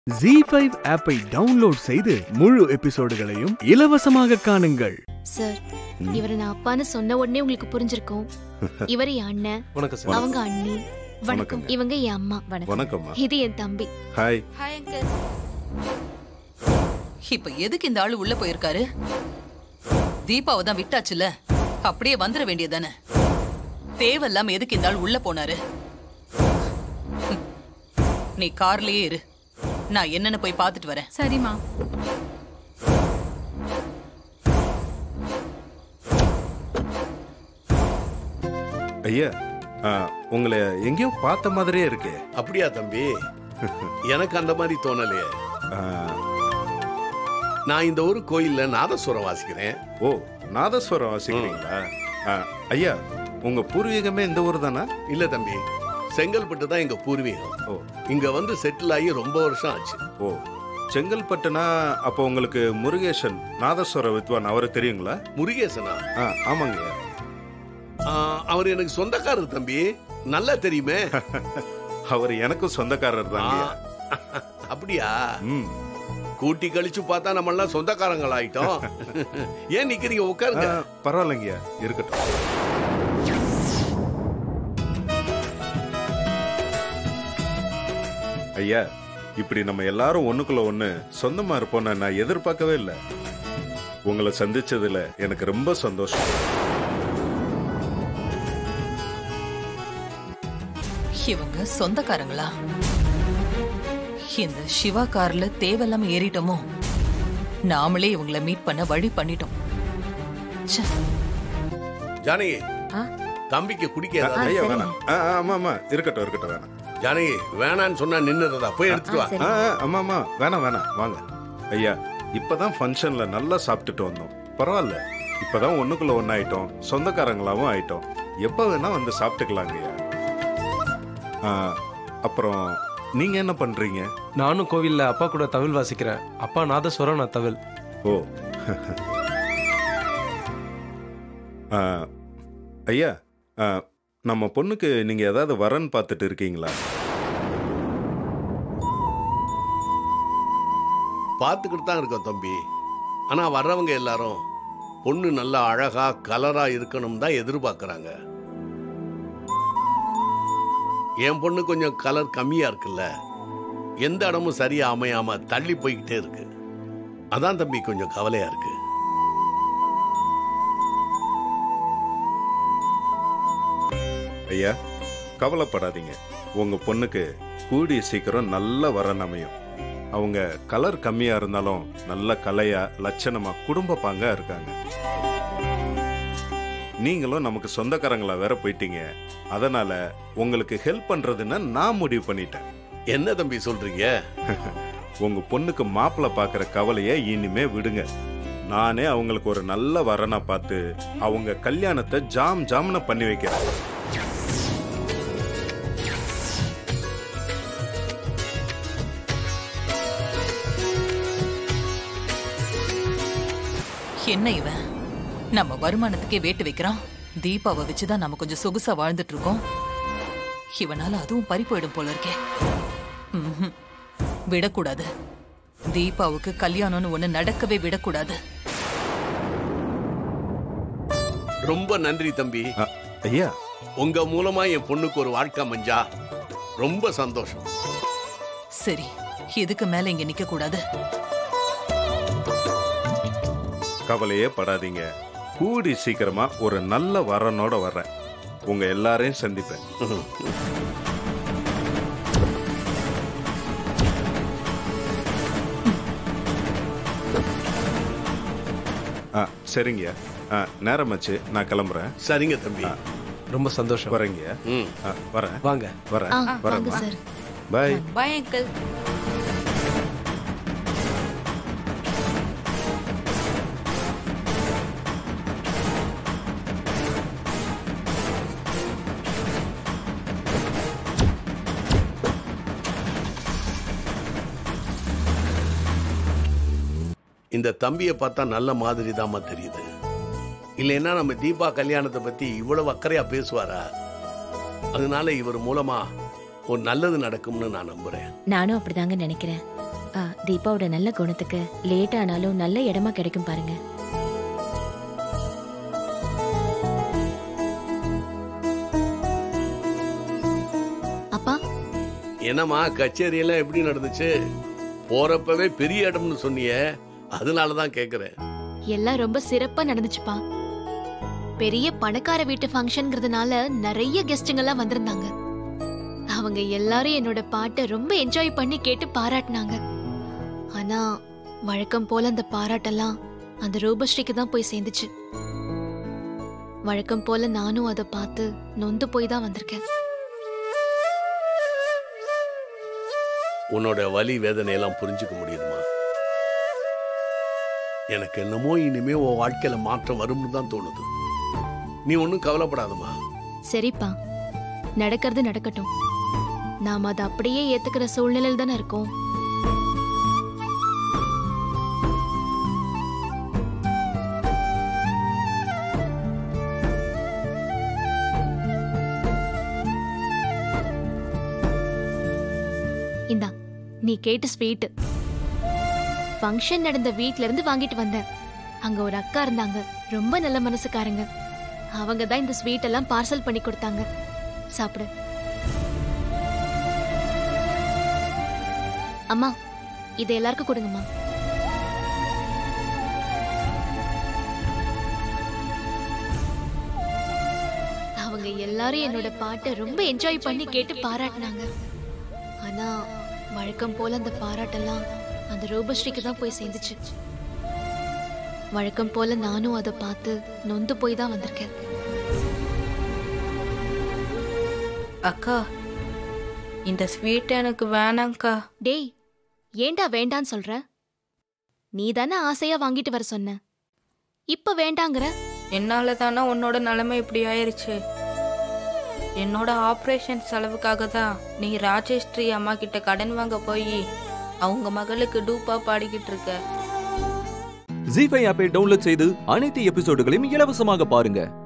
G five ஆப்பை download செய்து முழு எபிசோடுகளையும் இலவசமாக காணுங்கள் சார் இவரை நான் அப்பான்னு சொன்ன உடனே உங்களுக்கு புரிஞ்சிருக்கும் இவர் என் அண்ணன் வணக்கம் சார் அவங்க அண்ணி வணக்கம் இவங்க என் அம்மா வணக்கம் வணக்கம்மா இது என் தம்பி ஹாய் ஹாய் அங்கிள் இப்ப எதுக்கு இந்த ஆளு உள்ள போயிருக்காரு தீபாவை தான் விட்டாச்சுல அப்படியே வந்துட வேண்டியதானே தேவையில்லாம எதுக்கு இந்த ஆள் உள்ள போனாரு ஹம். நீ கார்லயே இரு நான் என்னன்னு போய் பார்த்துட்டு வரேன் சரிம்மா ஐயா ஆ, உங்களை எங்கேயோ பார்த்த மாதிரியே இருக்கே அப்படியா தம்பி எனக்கு அந்த மாதிரி தோணலையே ஆ, நான் இந்த ஊர் கோயில்ல நாதஸ்வரம் வாசிக்கிறேன் ஓ நாதஸ்வரம் வாசிக்கிறீங்களா ஆ, ஐயா உங்க பூர்வீகமே இந்த ஊர் தானா இல்ல தம்பி செங்கல்பட்டு தான் எங்க பூர்வீகம் ஓ இங்க வந்து செட்டில் ஆகி ரொம்ப வருஷம் ஆச்சு ஓ செங்கல்பட்டுனா அப்போ உங்களுக்கு முருகேசன் நாதஸ்வர வித்வான் அவரு தெரியுங்களா முருகேசனா ஆ ஆமாங்க ஐயா. ஆ, அவர் எனக்கு சொந்தக்காரர் தம்பி நல்லா தெரியுமே அவர் எனக்கும் சொந்தக்காரர் ஆ, தான் அப்படியா ம் கூட்டி கழிச்சு பார்த்தா நம்ம எல்லாம் சொந்தக்காரங்கள் ஆயிட்டோம் ஏன் நிக்கிறீங்க ஆ, உட்காருங்க பரவாயில்லைங்கய்யா இருக்கட்டும் ஐயா இப்படி நம்ம எல்லாரும் ஒண்ணுக்குள்ள ஒண்ணு சொந்தமா இருப்போம்னு நான் எதிர்பார்க்கவே இல்லை உங்களை சந்திச்சதுல எனக்கு ரொம்ப சந்தோஷம் இவங்க சொந்தக்காரங்களா இந்த சிவா கார்ல தேவையில்லாம ஏறிட்டோமோ நாமளே இவங்கள மீட் பண்ண வழி பண்ணிட்டோம் ச்சே. ஜானகி தம்பிக்கு குடிக்க ஏதாவது- ஐயா வேணாம் ஆ, ஆ, ஆமா ஆமா இருக்கட்டும் இருக்கட்டும் வேணாம் ஜானகி வேணான்னு சொன்னா நின்னுறதா போய் எடுத்துட்டு வா ஆ, ஆ, ஆமா ஆமா வேணாம் வேணாம் வாங்க ஐயா இப்பதான் ஃபங்க்ஷன்ல நல்லா சாப்பிட்டுட்டு வந்தோம் பரவாயில்ல இப்பதான் ஒண்ணுக்குள்ள ஒன்னாயிட்டோம் சொந்தக்காரங்களாவும் ஆயிட்டோம் எப்ப வேணா வந்து சாப்பிட்டுக்கலாங்க ஐயா ஆ, அப்புறம் நீங்க என்ன பண்றீங்க நானும் கோவில்ல அப்பா கூட தவில் வாசிக்கிறேன் அப்பா நாதஸ்வரம் நான் தவில் ஓ ஆ, ஐயா ஆ, நம்ம பொண்ணுக்கு நீங்க ஏதாவது வரன் பார்த்துட்டு இருக்கீங்களா பார்த்துக்கிட்டு தான் இருக்கோம் தம்பி ஆனா வர்றவங்க எல்லாரும் பொண்ணு நல்லா அழகா கலரா இருக்கணும் தான் எதிர்பார்க்கறாங்க என் பொண்ணு கொஞ்சம் கலர் கம்மியா இருக்குல்ல எந்த இடமும் சரியா அமையாம தள்ளி போய்கிட்டே இருக்கு அதான் தம்பி கொஞ்சம் கவலையா இருக்கு ஐயா கவலைப்படாதீங்க உங்க பொண்ணுக்கு கூடிய சீக்கிரம் நல்ல வரன் அமையும் அவங்க கலர் கம்மியா இருந்தாலும் நல்ல கலையா லட்சணமா குடும்ப பாங்கா இருக்காங்க நீங்களும் நமக்கு சொந்தக்காரங்களா வேற போயிட்டீங்க அதனால உங்களுக்கு ஹெல்ப் பண்றதுன்னு நான் முடிவு பண்ணிட்டேன் என்ன தம்பி சொல்றீங்க உங்க பொண்ணுக்கு மாப்பிள்ளை பார்க்குற கவலையை இனிமே விடுங்க நானே அவங்களுக்கு ஒரு நல்ல வரனா பார்த்து அவங்க கல்யாணத்தை ஜாம் ஜாம்னு பண்ணி வைக்கிறேன் என்ன இவன் நம்ம வருமானத்துக்கே வேட்டு வைக்கிறான் தீபாவை வச்சுதான் நம்ம கொஞ்சம் சொகுசா வாழ்ந்துட்டு இருக்கோம் இவனால அதுவும் பறி போயிடும் போல இருக்கே ம்ஹும். விடக்கூடாது தீபாவுக்கு கல்யாணம்னு ஒண்ணு நடக்கவே விடக்கூடாது ரொம்ப நன்றி தம்பி அ, ஐயா உங்க மூலமா என் பொண்ணுக்கு ஒரு வாழ்க்கை மஞ்சா ரொம்ப சந்தோஷம் சரி இதுக்கு மேல இங்க நிக்க கூடாது கவலையே படாதீங்க கூடி சீக்கிரமா ஒரு நல்ல வரனோட வர்றேன் உங்க எல்லாரையும் சந்திப்பேன் ஆ சரிங்கய்யா ஆ நேரமாச்சு நான் கிளம்புறேன் சரிங்க தம்பி ரொம்ப சந்தோஷம் வரேங்கய்யா ம் ஆ, வரேன் வாங்க வரேன் ஆ வாங்க வரேன் சார் பாய் பாய் அங்கிள் இந்த தம்பியை பார்த்தா நல்ல மாதிரி தாம்மா தெரியுது இல்லைன்னா நம்ம தீபா கல்யாணத்தை பத்தி இவ்வளவு அக்கறையா பேசுவாரா அதனால இவர் மூலமா ஒரு நல்லது நடக்கும்னு நான் நம்புறேன் நானும் அப்படிதாங்க நினைக்கிறேன் ஆ, தீபாவோட நல்ல குணத்துக்கு லேட் ஆனாலும் நல்ல இடமா கிடைக்கும் பாருங்க அப்பா என்னம்மா கச்சேரி எல்லாம் எப்படி நடந்துச்சு போறப்பவே பெரிய இடம்னு சொன்னியே அதனால தான் கேக்குறேன் எல்லாம் ரொம்ப சிறப்பா நடந்துச்சுப்பா பெரிய பணக்கார வீட்டு ஃபங்க்ஷன்ங்கிறதுனால நிறைய கெஸ்ட்டுங்க எல்லாம் வந்திருந்தாங்க அவங்க எல்லாரும் என்னோட பாட்டை ரொம்ப என்ஜாய் பண்ணி கேட்டு பாராட்டினாங்க ஆனா வழக்கம் போல அந்த பாராட்டெல்லாம் அந்த ரூபஸ்ரீக்கு தான் போய் சேர்ந்துச்சு வழக்கம் போல நானும் அதை பார்த்து நொந்து போய் தான் வந்திருக்கேன் உன்னோட வலி வேதனை எல்லாம் புரிஞ்சுக்க முடியுதுமா எனக்கு என்னமோ இனிமே உன் வாழ்க்கையில மாற்றம் வரும்னு தான் தோணுது நீ ஒன்றும் கவலைப்படாதம்மா சரிப்பா நடக்கிறது நடக்கட்டும் நாம அதை அப்படியே ஏத்துக்கிற சூழ்நிலையில் தானே இருக்கோம் இந்தா நீ கேட்ட ஸ்வீட் ஃபங்க்ஷன் நடந்த வீட்ல இருந்து வாங்கிட்டு வந்தேன் அங்க ஒரு அக்கா இருந்தாங்க ரொம்ப நல்ல மனசுக்காரங்க அவங்க தான் இந்த ஸ்வீட் எல்லாம் பார்சல் பண்ணி கொடுத்தாங்க சாப்பிடு அம்மா இதை எல்லாருக்கும் கொடுங்கம்மா அவங்க எல்லாரும் என்னோட பாட்டை ரொம்ப என்ஜாய் பண்ணி கேட்டு பாராட்டினாங்க ஆனா வழக்கம் போல அந்த பாராட்டெல்லாம் அந்த ரூபஸ்ரீக்கு தான் போய் சேர்ந்துச்சு வழக்கம் போல நானும் அதை பார்த்து நொந்து போய் தான் வந்திருக்கேன் அக்கா இந்த ஸ்வீட் எனக்கு வேணாங்க்கா டேய் ஏன்டா வேண்டான்னு சொல்ற நீ தானே ஆசையா வாங்கிட்டு வர சொன்ன இப்ப வேண்டாங்கிற என்னால தானே உன்னோட நிலைமை இப்படி ஆயிருச்சு என்னோட ஆப்ரேஷன் செலவுக்காக தான் நீ ராஜேஸ்ரீ அம்மா கிட்ட கடன் வாங்க போய் அவங்க மகளுக்கு டூப்பா பாடிக்கிட்டு இருக்க ஜி ஃபைவ் ஆப்பை டவுன்லோட் செய்து அனைத்து எபிசோடுகளையும் இலவசமாக பாருங்க